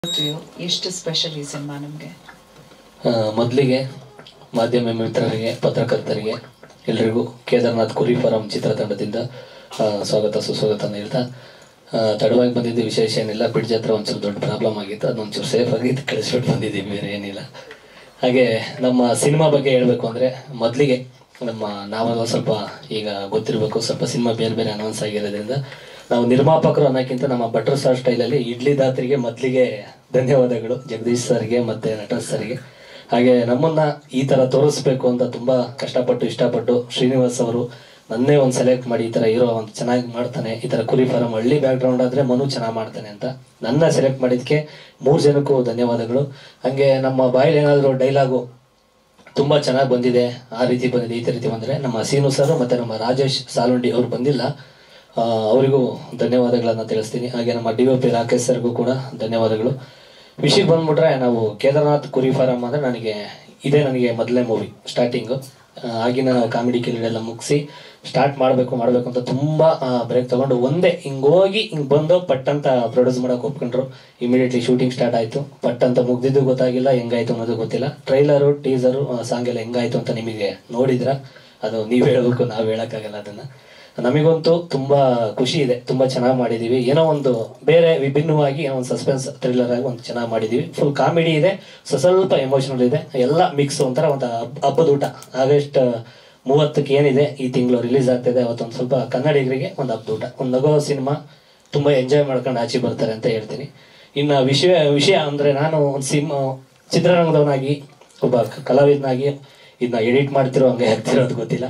to you? ಎಷ್ಟು special ಈ cinema ನಮಗೆ ಆ, ಮೊದಲಿಗೆ ಮಾಧ್ಯಮ ಮಿತ್ರರಿಗೆ ಪತ್ರಕರ್ತರಿಗೆ ಎಲ್ರಿಗೂ ಕೇದಾರ್ನಾಥ್ ಕುರಿ ಫಾರಂ ಚಿತ್ರತಂಡದಿಂದ ಆ, ಸ್ವಾಗತ ಸುಸ್ವಾಗತ ಹೇಳ್ತಾ ಆ, ತಡವಾಗಿ ಬಂದಿದ್ದು ವಿಶೇಷ ಏನಿಲ್ಲ ಬ್ರಿಡ್ಜ್ ಹತ್ರ ಒಂಚೂರು ದೊಡ್ಡ ಪ್ರಾಬ್ಲಮ್ ಆಗಿತ್ತು ಅದೊಂಚೂರು ಸೇಫ್ ಆಗಿ ಕಳಿಸ್ಬಿಟ್ಟು ಬಂದಿದ್ದೀವಿ ಬೇರೆ ಏನಿಲ್ಲ ಹಾಗೆ ನಮ್ಮ ಸಿನಿಮಾ ಬಗ್ಗೆ ಹೇಳಬೇಕು ಅಂದರೆ ಮೊದಲಿಗೆ ನಮ್ಮ ನಾವೆಲ್ಲ ಸ್ವಲ್ಪ ಈಗ ಗೊತ್ತಿರಬೇಕು ಸ್ವಲ್ಪ ಸಿನಿಮಾ ಬೇರೆ ಬೇರೆ ಅನೌನ್ಸ್ ಆಗಿರೋದ್ರಿಂದ ನಾವು ನಿರ್ಮಾಪಕರು ಅನ್ನೋಕ್ಕಿಂತ ನಮ್ಮ ಬಟರ್ ಸ್ಟಾರ್ ಸ್ಟೈಲಲ್ಲಿ ಇಡ್ಲಿ ದಾತ್ರಿಗೆ ಮೊದಲಿಗೆ ಧನ್ಯವಾದಗಳು ಜಗದೀಶ್ ಸರ್ಗೆ ಮತ್ತು ನಟರಾಜ್ ಸರ್ಗೆ ಹಾಗೆ ನಮ್ಮನ್ನ ಈ ತರ ತೋರಿಸ್ಬೇಕು ಅಂತ ತುಂಬಾ ಕಷ್ಟಪಟ್ಟು ಇಷ್ಟಪಟ್ಟು ಶ್ರೀನಿವಾಸ್ ಅವರು ನನ್ನೇ ಒಂದು ಸೆಲೆಕ್ಟ್ ಮಾಡಿ ಈ ತರ ಹೀರೋ ಒಂದು ಚೆನ್ನಾಗಿ ಮಾಡ್ತಾನೆ ಈ ತರ ಕುರಿ ಫಾರಂ ಹಳ್ಳಿ ಬ್ಯಾಕ್ ಗ್ರೌಂಡ್ ಆದ್ರೆ ಮನು ಚೆನ್ನಾಗಿ ಮಾಡ್ತಾನೆ ಅಂತ ನನ್ನ ಸೆಲೆಕ್ಟ್ ಮಾಡಿದ್ಕೆ ಮೂರು ಜನಕ್ಕೂ ಧನ್ಯವಾದಗಳು ಹಂಗೆ ನಮ್ಮ ಬಾಯಲ್ಲಿ ಏನಾದರೂ ಡೈಲಾಗು ತುಂಬಾ ಚೆನ್ನಾಗಿ ಬಂದಿದೆ ಆ ರೀತಿ ಬಂದಿದೆ ಈ ರೀತಿ ಬಂದ್ರೆ ನಮ್ಮ ಸೀನು ಸರ್ ಮತ್ತೆ ನಮ್ಮ ರಾಜೇಶ್ ಸಾಲುಂಡಿ ಅವ್ರು ಬಂದಿಲ್ಲ ಆ, ಅವರಿಗೂ ಧನ್ಯವಾದಗಳನ್ನ ತಿಳಿಸ್ತೀನಿ ಹಾಗೆ ನಮ್ಮ ಡಿ ಒ ಪಿ ರಾಕೇಶ್ ಸರ್ಗೂ ಕೂಡ ಧನ್ಯವಾದಗಳು ವಿಷಯಕ್ಕೆ ಬಂದ್ಬಿಟ್ರೆ ನಾವು ಕೇದಾರ್ನಾಥ್ ಕುರಿ ಫಾರಂ ಅಂದ್ರೆ ನನಗೆ ಇದೇ ನನಗೆ ಮೊದಲನೇ ಮೂವಿ ಸ್ಟಾರ್ಟಿಂಗು ಆಗಿನ ನಾವು ಕಾಮಿಡಿ ಕಿಲಿಡೆಲ್ಲ ಮುಗಿಸಿ ಸ್ಟಾರ್ಟ್ ಮಾಡಬೇಕು ಮಾಡಬೇಕು ಅಂತ ತುಂಬಾ ಬ್ರೇಕ್ ತಗೊಂಡು ಒಂದೇ ಹಿಂಗ್ ಹೋಗಿ ಹಿಂಗ್ ಬಂದು ಪಟ್ ಅಂತ ಪ್ರೊಡ್ಯೂಸ್ ಮಾಡಕ್ ಒಪ್ಕೊಂಡ್ರು ಇಮಿಡಿಯೇಟ್ಲಿ ಶೂಟಿಂಗ್ ಸ್ಟಾರ್ಟ್ ಆಯ್ತು ಪಟ್ ಅಂತ ಮುಗ್ದಿದ್ದು ಗೊತ್ತಾಗಿಲ್ಲ ಹೆಂಗಾಯ್ತು ಅನ್ನೋದು ಗೊತ್ತಿಲ್ಲ ಟ್ರೈಲರು ಟೀಸರು ಸಾಂಗ್ ಎಲ್ಲ ಹೆಂಗಾಯ್ತು ಅಂತ ನಿಮಗೆ ನೋಡಿದ್ರ ಅದು ನೀವ್ ಹೇಳ್ಬೇಕು ನಾವ್ ಹೇಳಕ್ಕಾಗಲ್ಲ ಅದನ್ನ ನಮಗಂತೂ ತುಂಬಾ ಖುಷಿ ಇದೆ ತುಂಬಾ ಚೆನ್ನಾಗಿ ಮಾಡಿದೀವಿ ಏನೋ ಒಂದು ಬೇರೆ ವಿಭಿನ್ನವಾಗಿ ಏನೋ ಒಂದು ಸಸ್ಪೆನ್ಸ್ ಥ್ರಿಲ್ಲರ್ ಆಗಿ ಒಂದು ಚೆನ್ನಾಗಿ ಮಾಡಿದೀವಿ ಫುಲ್ ಕಾಮಿಡಿ ಇದೆ ಸೊ ಸ್ವಲ್ಪ ಎಮೋಷನಲ್ ಇದೆ ಎಲ್ಲ ಮಿಕ್ಸ್ ಒಂಥರ ಒಂದು ಹಬ್ಬ- ಹಬ್ಬದ ಊಟ ಆಗಸ್ಟ್ ಮೂವತ್ತಕ್ಕೆ ಏನಿದೆ ಈ ತಿಂಗಳು ರಿಲೀಸ್ ಆಗ್ತಿದೆ ಅವತ್ತೊಂದು ಸ್ವಲ್ಪ ಕನ್ನಡಿಗರಿಗೆ ಒಂದು ಹಬ್ಬದ ಊಟ ಒಂದು ನಗೋ ಸಿನಿಮಾ ತುಂಬಾ ಎಂಜಾಯ್ ಮಾಡ್ಕೊಂಡು ಆಚೆ ಬರ್ತಾರೆ ಅಂತ ಹೇಳ್ತೀನಿ ಇನ್ನು ವಿಷಯ ವಿಷಯ ಅಂದ್ರೆ ನಾನು ಒಂದು ಸಿಮ್ ಚಿತ್ರರಂಗದವನಾಗಿ ಒಬ್ಬ ಕ- ಕಲಾವಿದನಾಗಿ ಇದನ್ನ ಎಡಿಟ್ ಮಾಡ್ತಿರೋ ಹಂಗೆ ಆಗ್ತಿರೋದು ಗೊತ್ತಿಲ್ಲ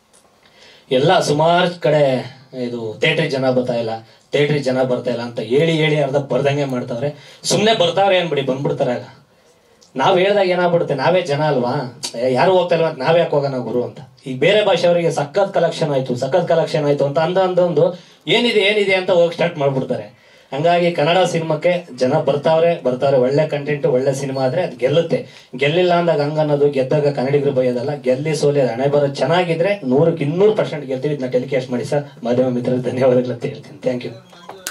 ಎಲ್ಲ ಸುಮಾರು ಕಡೆ ಇದು ಥಿಯೇಟ್ರಿಗೆ ಜನ ಬರ್ತಾ ಇಲ್ಲ ಥಿಯೇಟ್ರಿಗೆ ಜನ ಬರ್ತಾ ಇಲ್ಲ ಅಂತ ಹೇಳಿ ಹೇಳಿ ಅರ್ಧ ಬರ್ದಂಗೆ ಮಾಡ್ತಾವ್ರೆ ಸುಮ್ಮನೆ ಬರ್ತಾವ್ರೆ ಏನ್ಬಿಡಿ ಬಂದ್ಬಿಡ್ತಾರೆ ಆಗ ನಾವ್ ಹೇಳ್ದಾಗ ಏನಾಗ್ಬಿಡುತ್ತೆ ನಾವೇ ಜನ ಅಲ್ವಾ ಏ, ಯಾರು ಹೋಗ್ತಾ ಇಲ್ವಾ ನಾವೇ ಯಾಕೆ ಹೋಗೋಣ ಗುರು ಅಂತ ಈಗ ಬೇರೆ ಭಾಷೆಯವರಿಗೆ ಸಖತ್ ಕಲೆಕ್ಷನ್ ಆಯ್ತು ಸಖತ್ ಕಲೆಕ್ಷನ್ ಆಯ್ತು ಅಂತ ಅಂದ ಅಂದೊಂದು ಏನಿದೆ ಏನಿದೆ ಅಂತ ಹೋಗಿ ಸ್ಟಾರ್ಟ್ ಮಾಡ್ಬಿಡ್ತಾರೆ ಹಂಗಾಗಿ ಕನ್ನಡ ಸಿನಿಮಾಕ್ಕೆ ಜನ ಬರ್ತಾವ್ರೆ ಬರ್ತಾವ್ರೆ ಒಳ್ಳೆ ಕಂಟೆಂಟ್ ಒಳ್ಳೆ ಸಿನಿಮಾ ಆದ್ರೆ ಅದು ಗೆಲ್ಲುತ್ತೆ ಗೆಲ್ಲಿಲ್ಲ ಅಂದಾಗ ಹಂಗ ಅನ್ನೋದು ಗೆದ್ದಾಗ ಕನ್ನಡಿಗರು ಬೈಯೋದಲ್ಲ ಗೆಲ್ಲಿ ಸೋಲಿ ಹಣೆ ಬರೋದು ಚೆನ್ನಾಗಿದ್ರೆ ನೂರಕ್ಕೆ ಇನ್ನೂರು ಪರ್ಸೆಂಟ್ ಗೆಲ್ತೀವಿ ಇದನ್ನ ಟೆಲಿಕಾಸ್ಟ್ ಮಾಡಿ ಸರ್ ಮಾಧ್ಯಮ ಮಿತ್ರರಿಗೆ ಧನ್ಯವಾದಗಳು ಅಂತ ಹೇಳ್ತೀನಿ ಥ್ಯಾಂಕ್ ಯು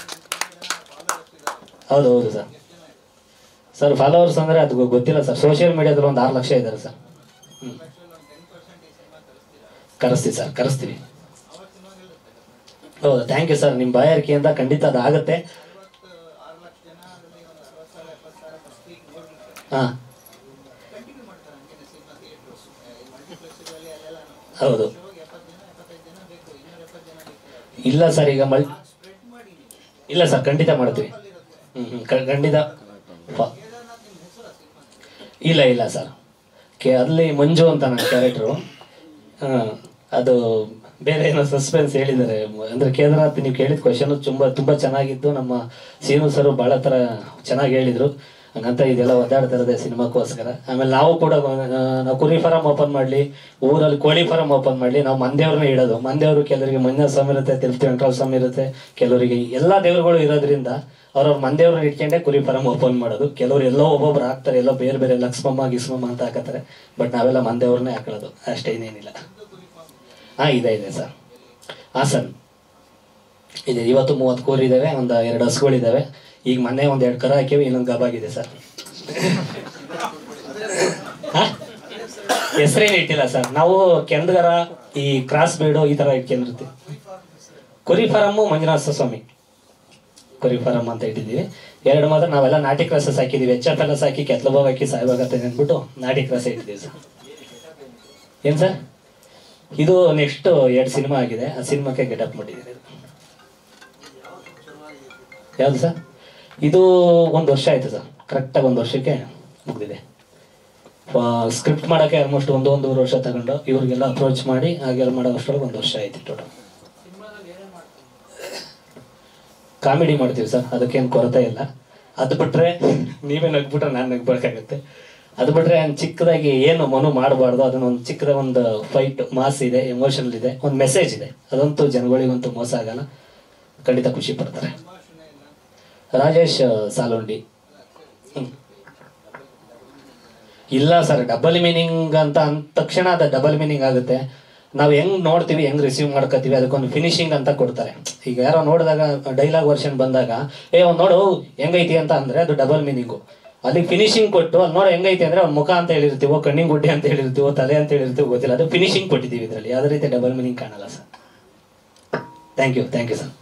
ಹೌದು ಹೌದು ಸರ್ ಸರ್ ಫಾಲೋವರ್ಸ್ ಅಂದ್ರೆ ಅದು ಗೊ- ಗೊತ್ತಿಲ್ಲ ಸರ್ ಸೋಷಿಯಲ್ ಮೀಡಿಯಾದಲ್ಲಿ ಒಂದು ಆರು ಲಕ್ಷ ಇದ್ದಾರೆ ಸರ್ ಹ್ಮ್. ಕರೆಸ್ತೀವಿ ಸರ್ ಕರೆಸ್ತೀವಿ ಹೌದು ಥ್ಯಾಂಕ್ ಯು ಸರ್ ನಿಮ್ಮ ಬಾಯಾರಿಕೆಯಿಂದ ಖಂಡಿತ ಅದು ಆಗುತ್ತೆ ಹಾ ಹೌದು ಇಲ್ಲ ಸರ್ ಈಗ ಮಲ್ ಇಲ್ಲ ಸರ್ ಖಂಡಿತ ಮಾಡ್ತೀವಿ ಹ್ಮ್ ಹ್ಮ್ ಕ- ಖಂಡಿತ ಫ- ಇಲ್ಲ ಇಲ್ಲ ಸರ್ ಕೆ ಅಲ್ಲಿ ಮಂಜು ಅಂತ ನನ್ನ ಕ್ಯಾರೆಕ್ಟ್ರು ಅದು ಬೇರೆ ಏನೋ ಸಸ್ಪೆನ್ಸ್ ಹೇಳಿದ್ದಾರೆ ಮ- ಅಂದ್ರೆ ಕೇದಾರನಾಥ್ ನೀವು ಕೇಳಿದ ಕ್ವಶನ್ ತುಂಬಾ ತುಂಬಾ ಚೆನ್ನಾಗಿತ್ತು ನಮ್ಮ ಸೀನು ಸರ್ ಬಹಳ ತರ ಚೆನ್ನಾಗಿ ಹೇಳಿದ್ರು ಹಂಗಂತ ಇದೆಲ್ಲ ಒದ್ದಾಡ್ತಾ ಇರೋದೆ ಸಿನಿಮಾಕ್ಕೋಸ್ಕರ ಆಮೇಲೆ ನಾವು ಕೂಡ ಆ, ನಾವು ಕುರಿ ಫಾರಂ ಓಪನ್ ಮಾಡ್ಲಿ ಊರಲ್ಲಿ ಕೋಳಿ ಫಾರಂ ಓಪನ್ ಮಾಡ್ಲಿ ನಾವು ಮಂದೇವ್ರನ್ನ ಇಡೋದು ಮಂದೇವ್ರು ಕೆಲವರಿಗೆ ಮಂಜ ಸ್ವಾಮಿ ಇರುತ್ತೆ ತಿರುಪತಿ ವೆಂಕಟರಾಮ ಸ್ವಾಮಿ ಇರುತ್ತೆ ಕೆಲವರಿಗೆ ಎಲ್ಲಾ ದೇವರುಗಳು ಇರೋದ್ರಿಂದ ಅವ್ರವ್ರ ಮಂದೇವ್ರನ್ನ ಇಟ್ಕೊಂಡೆ ಕುರಿ ಫಾರಂ ಓಪನ್ ಮಾಡೋದು ಕೆಲವರು ಎಲ್ಲೋ ಒಬ್ಬೊಬ್ರು ಹಾಕ್ತಾರೆ ಎಲ್ಲೋ ಬೇರೆ ಬೇರೆ ಲಕ್ಷ್ಮಮ್ಮ ಗಿಸ್ಮಮ್ಮ ಅಂತ ಹಾಕತ್ತಾರೆ ಬಟ್ ನಾವೆಲ್ಲ ಮಂದೇವ್ರನ್ನೇ ಹಾಕೊಳ್ಳೋದು ಅಷ್ಟೇ ಇನ್ನೇನಿಲ್ಲ ಹಾ ಇದೆ ಇದೆ ಸರ್ ಹಾಸನ್ ಇದೆ ಇವತ್ತು ಮೂವತ್ತು ಕೋರಿ ಇದಾವೆ ಒಂದು ಎರಡು ಹಸುಗಳಿದಾವೆ ಈಗ ಮೊನ್ನೆ ಒಂದ್ ಎರಡು ಕರ ಹಾಕಿವಿ ಇನ್ನೊಂದು ಗಬಾಗಿದೆ ಸರ್ ಹೆಸರೇನು ಇಟ್ಟಿಲ್ಲ ಸರ್ ನಾವು ಕೆಂದಗರ ಈ ಕ್ರಾಸ್ ಬೀಡು ಈ ತರ ಇಟ್ಕೊಂಡಿರ್ತೀವಿ ಕುರಿ ಫಾರಮ್ಮು ಮಂಜುನಾಥ ಸ್ವಾಮಿ ಕುರಿ ಫಾರಂ ಅಂತ ಇಟ್ಟಿದ್ದೀವಿ ಎರಡು ಮಾತ್ರ ನಾವೆಲ್ಲ ನಾಟಿ ಕ್ರಾಸಸ್ ಹಾಕಿದೀವಿ ಎಚ್ ಎಫ್ ಎಲ್ಲ ಸಾಕಿ ಕೆತ್ಲಬೋಗ್ ಹಾಕಿ ಸಾಯ್ವಾಗತ್ತೆ ಅಂದ್ಬಿಟ್ಟು ನಾಟಿ ಕ್ರಾಸ್ ಇಟ್ಟಿದ್ದೀವಿ ಸರ್ ಏನ್ ಸರ್ ಇದು ನೆಕ್ಸ್ಟ್ ಎರಡು ಸಿನಿಮಾ ಆಗಿದೆ ಆ ಸಿನಿಮಾಕ್ಕೆ ಗೆಟಪ್ ಮಾಡಿದ್ದೀನಿ ಯಾವ್ದು ಸರ್ ಇದು ಒಂದು ವರ್ಷ ಆಯ್ತು ಸರ್ ಕರೆಕ್ಟಾಗಿ ಒಂದು ವರ್ಷಕ್ಕೆ ಮುಗಿದಿದೆ ಸ್ಕ್ರಿಪ್ಟ್ ಮಾಡೋಕ್ಕೆ ಆಲ್ಮೋಸ್ಟ್ ಒಂದು ಒಂದೂವರೆ ವರ್ಷ ತಗೊಂಡು ಇವ್ರಿಗೆಲ್ಲ ಅಪ್ರೋಚ್ ಮಾಡಿ ಹಾಗೆಲ್ಲ ಮಾಡೋ ಅಷ್ಟರೊಳಗೆ ಒಂದು ವರ್ಷ ಆಯ್ತು ಟೋಟಲ್ ಕಾಮಿಡಿ ಮಾಡ್ತೀವಿ ಸರ್ ಅದಕ್ಕೇನು ಕೊರತೆ ಇಲ್ಲ ಅದು ಬಿಟ್ರೆ ನೀವೇ ನಗ್ಬಿಟ್ರೆ ನಾನು ನಗ್ಬೇಕಾಗತ್ತೆ ಅದು ಬಿಟ್ರೆ ಒಂದು ಚಿಕ್ಕದಾಗಿ ಏನು ಮನು ಮಾಡಬಾರ್ದು ಅದನ್ನ ಒಂದು ಚಿಕ್ಕದ ಒಂದು ಫೈಟ್ ಮಾಸ್ ಇದೆ ಎಮೋಷನಲ್ ಇದೆ ಒಂದು ಮೆಸೇಜ್ ಇದೆ ಅದಂತೂ ಜನಗಳಿಗಂತೂ ಮೋಸ ಆಗಲ್ಲ ಖಂಡಿತ ಖುಷಿ ಪಡ್ತಾರೆ ರಾಜೇಶ್ ಸಾಲುಂಡಿ ಹ್ಮ್. ಇಲ್ಲ ಸರ್ ಡಬಲ್ ಮೀನಿಂಗ್ ಅಂತ ಅಂದ ತಕ್ಷಣ ಅದು ಡಬಲ್ ಮೀನಿಂಗ್ ಆಗುತ್ತೆ ನಾವು ಹೆಂಗ್ ನೋಡ್ತೀವಿ ಹೆಂಗ್ ರಿಸೀವ್ ಮಾಡ್ಕೋತೀವಿ ಅದಕ್ಕೊಂದು ಫಿನಿಶಿಂಗ್ ಅಂತ ಕೊಡ್ತಾರೆ ಈಗ ಯಾರೋ ನೋಡಿದಾಗ ಡೈಲಾಗ್ ವರ್ಷನ್ ಬಂದಾಗ ಏ ಅವ್ನು ನೋಡು ಹೆಂಗೈತಿ ಅಂತ ಅಂದ್ರೆ ಅದು ಡಬಲ್ ಮೀನಿಂಗು ಅಲ್ಲಿ ಫಿನಿಶಿಂಗ್ ಕೊಟ್ಟು ಅಲ್ಲಿ ನೋಡು ಹೆಂಗೈತಿ ಅಂದ್ರೆ ಅವ್ನ ಮುಖ ಅಂತ ಹೇಳಿರ್ತೀವೋ ಕಣ್ಣಿನ ಗುಡ್ಡೆ ಅಂತ ಹೇಳಿರ್ತೀವೋ ತಲೆ ಅಂತ ಹೇಳಿರ್ತೀವೋ ಗೊತ್ತಿಲ್ಲ ಅದು ಫಿನಿಶಿಂಗ್ ಕೊಟ್ಟಿದ್ದೀವಿ ಇದರಲ್ಲಿ ಯಾವುದೇ ರೀತಿ ಡಬಲ್ ಮೀನಿಂಗ್ ಕಾಣಲ್ಲ sir thank you thank you sir